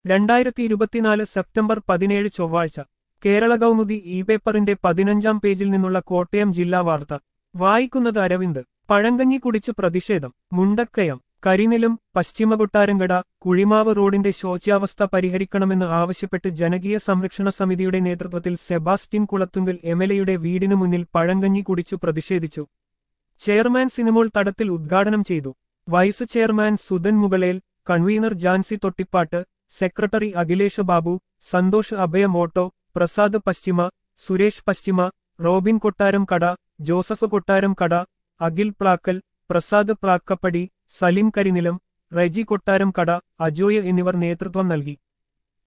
രണ്ടായിരത്തി ഇരുപത്തിനാല് സെപ്റ്റംബർ പതിനേഴ് ചൊവ്വാഴ്ച കേരള കൗമുദി ഇ പേപ്പറിന്റെ പതിനഞ്ചാം പേജിൽ നിന്നുള്ള കോട്ടയം ജില്ലാ വാർത്ത വായിക്കുന്നത് അരവിന്ദ് പഴങ്കഞ്ഞി കുടിച്ച് പ്രതിഷേധം മുണ്ടക്കയം കരിനിലം പശ്ചിമകൊട്ടാരങ്കട കുഴിമാവ് റോഡിന്റെ ശോച്യാവസ്ഥ പരിഹരിക്കണമെന്ന് ആവശ്യപ്പെട്ട് ജനകീയ സംരക്ഷണ സമിതിയുടെ നേതൃത്വത്തിൽ സെബാസ്റ്റ്യൻ കുളത്തുങ്കൽ എംഎൽഎയുടെ വീടിനു മുന്നിൽ പഴങ്കഞ്ഞി കുടിച്ചു പ്രതിഷേധിച്ചു ചെയർമാൻ സിനിമോൾ തടത്തിൽ ഉദ്ഘാടനം ചെയ്തു vice chairman Sudhan Mukalel convener Jancy Thottippattu secretary Akhilesh Babu Santhosh Abhaya മോട്ടോ പ്രസാദ് പശ്ചിമ സുരേഷ് പശ്ചിമ റോബിൻ കൊട്ടാരം കട ജോസഫ് കൊട്ടാരം കട അഖിൽ പ്ലാക്കൽ പ്രസാദ് പ്ലാക്കപ്പടി സലിം കരിനിലം റെജി കൊട്ടാരം കട അജോയ് എന്നിവർ നേതൃത്വം നൽകി